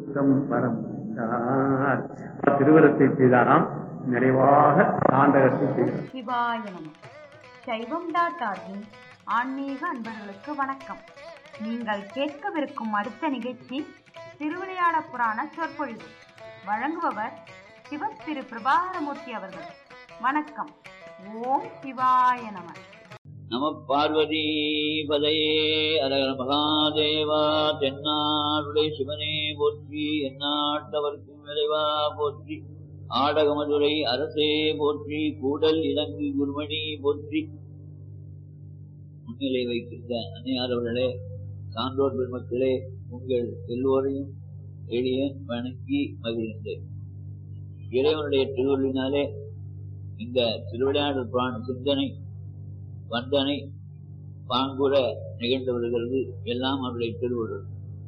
சுத்தம் பரம் திருவரத்தை செய்தாராம் நிறைவாக தாண்டகத்தை செய்தார் சிவாய நம சைவம் டாட் ஆர்கின் ஆன்மீக அன்பர்களுக்கு வணக்கம் நீங்கள் கேட்கவிருக்கும் அடுத்த நிகழ்ச்சி திருவிளையாட புராண சொற்பொழிவு வழங்குபவர் சிவ திரு பிரபாகரமூர்த்தி அவர்கள் வணக்கம் ஓம் சிவாய நம நம பார்வதி பதையே அரகர மகாதேவா தென்னாடுடைய சிவனே போற்றி எந்நாட்டவர்க்கும் விரைவா போற்றி ஆடகமதுரை அரசே போற்றி கூடல் இலங்கு குருமணி போற்றி முன்னிலை வைக்கின்ற அன்னையாரவர்களே சான்றோர் பெருமக்களே உங்கள் எல்லோரையும் எளிய வணங்கி மகிழ்ந்தேன் இறைவனுடைய திருவள்ளினாலே இந்த திருவிளையாடல் புராண சிந்தனை வந்தனை பாங்குற நிகழ்ந்து வருகிறது எல்லாம் அவருடைய திருவுருள்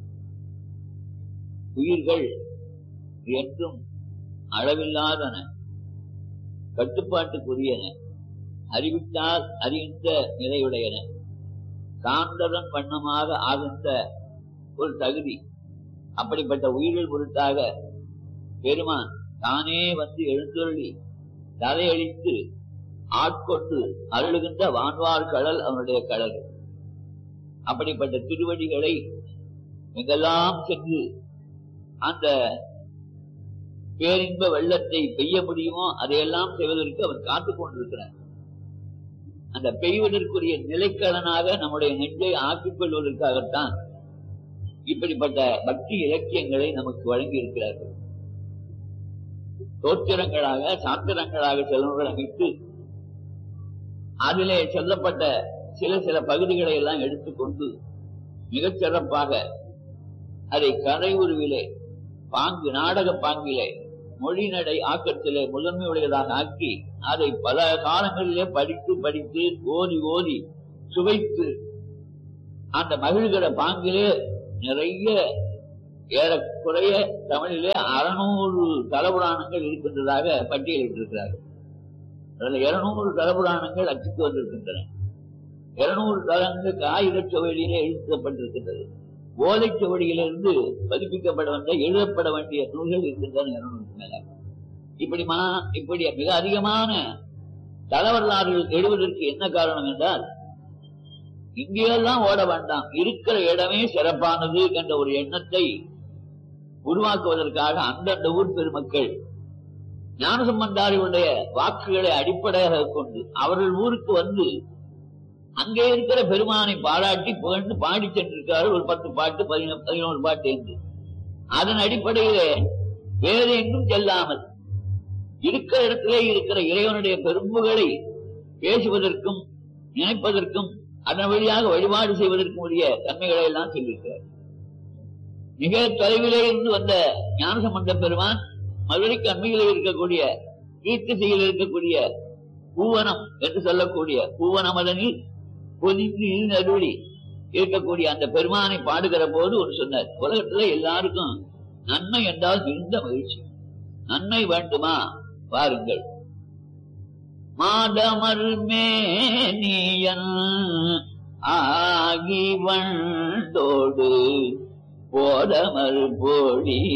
உயிர்கள் என்றும் அளவில்லாதன கட்டுப்பாட்டுக்குரியன அறிவித்தால் அறிகின்ற நிலையுடையன சார்ந்ததன் வண்ணமாக ஆகின்ற ஒரு தகுதி அப்படிப்பட்ட உயிர்கள் பொருட்டாக பெருமான் தானே வந்து எழுந்தொருளி தலையளித்து ஆட்கொண்டு அருளுகின்ற வான்வார் கடல் அவனுடைய கடல் அப்படிப்பட்ட திருவடிகளை எங்கெல்லாம் சென்று அந்த பேரின்ப வெள்ளத்தை பெய்ய முடியுமோ அதையெல்லாம் செய்வதற்கு அவன் காத்துக் கொண்டிருக்கிறான் அந்த பெய்வதற்குரிய நிலைக்கலனாக நம்முடைய நெஞ்சை ஆக்கிக் கொள்வதற்காகத்தான் இப்படிப்பட்ட பக்தி இலக்கியங்களை நமக்கு வழங்கி இருக்கிறார்கள் தோத்திரங்களாக சாத்திரங்களாக செல்வங்கள் அமைத்து அதிலே சொல்லப்பட்ட சில சில பகுதிகளை எல்லாம் எடுத்துக்கொண்டு மிகச் சிறப்பாக அதை கதை உருவிலே பாங்கு நாடக பாங்கிலே மொழி நடை ஆக்கத்திலே முதன்மை உடையதாக ஆக்கி அதை பல காலங்களிலே படித்து படித்து ஓதி ஓதி சுவைத்து அந்த மகிழ்கிற பாங்கிலே நிறைய ஏறக்குறைய தமிழிலே அறுநூறு தலபுராணங்கள் இருக்கின்றதாக பட்டியலிட்டிருக்கிறார்கள் அதுல இருநூறு தலபுராணங்கள் அச்சுக்கு வந்திருக்கின்றன இருநூறு தலங்கள் ஆயுத சுவடியிலே எழுதப்பட்டிருக்கின்றது ஓலை சுவடியிலிருந்து பதிப்பிக்கப்பட வந்த எழுதப்பட வேண்டிய நூல்கள் இருக்கின்றன இருநூறுக்கு மேல இப்படி மா இப்படி மிக அதிகமான தலவரலாறுகள் எழுவதற்கு என்ன காரணம் என்றால் இங்கேயெல்லாம் ஓட வேண்டாம் இருக்கிற இடமே சிறப்பானது என்ற ஒரு எண்ணத்தை உருவாக்குவதற்காக அந்தந்த ஊர் பெருமக்கள் ஞானசம்பந்தாரிகளுடைய வாக்குகளை அடிப்படையாக கொண்டு அவர்கள் ஊருக்கு வந்து அங்கே இருக்கிற பெருமானை பாராட்டி புகழ்ந்து பாடி சென்றிருக்கிறார்கள் ஒரு பத்து பாட்டு பதினோரு பாட்டு என்று அதன் அடிப்படையிலே வேறு எங்கும் செல்லாமல் இருக்கிற இடத்திலே இருக்கிற இறைவனுடைய பெரும்புகளை பேசுவதற்கும் நினைப்பதற்கும் அதன் வழியாக வழிபாடு செய்வதற்கும் உரிய தன்மைகளை எல்லாம் சொல்லியிருக்கிறார் மிக தொலைவிலே இருந்து வந்த ஞானசம்பந்த பெருமான் மதுரைக்கு அண்மையில் இருக்கக்கூடிய கீர்த்திசையில் இருக்கக்கூடிய பூவனம் என்று சொல்லக்கூடிய பூவனமதனில் பொதிந்து நடுவழி இருக்கக்கூடிய அந்த பெருமானை பாடுகிற போது ஒரு சொன்னார் உலகத்துல எல்லாருக்கும் நன்மை என்றால் மிகுந்த மகிழ்ச்சி நன்மை வேண்டுமா பாருங்கள் மாதமர் மேனியன் ஆகி வண்டோடு போதமர் போடி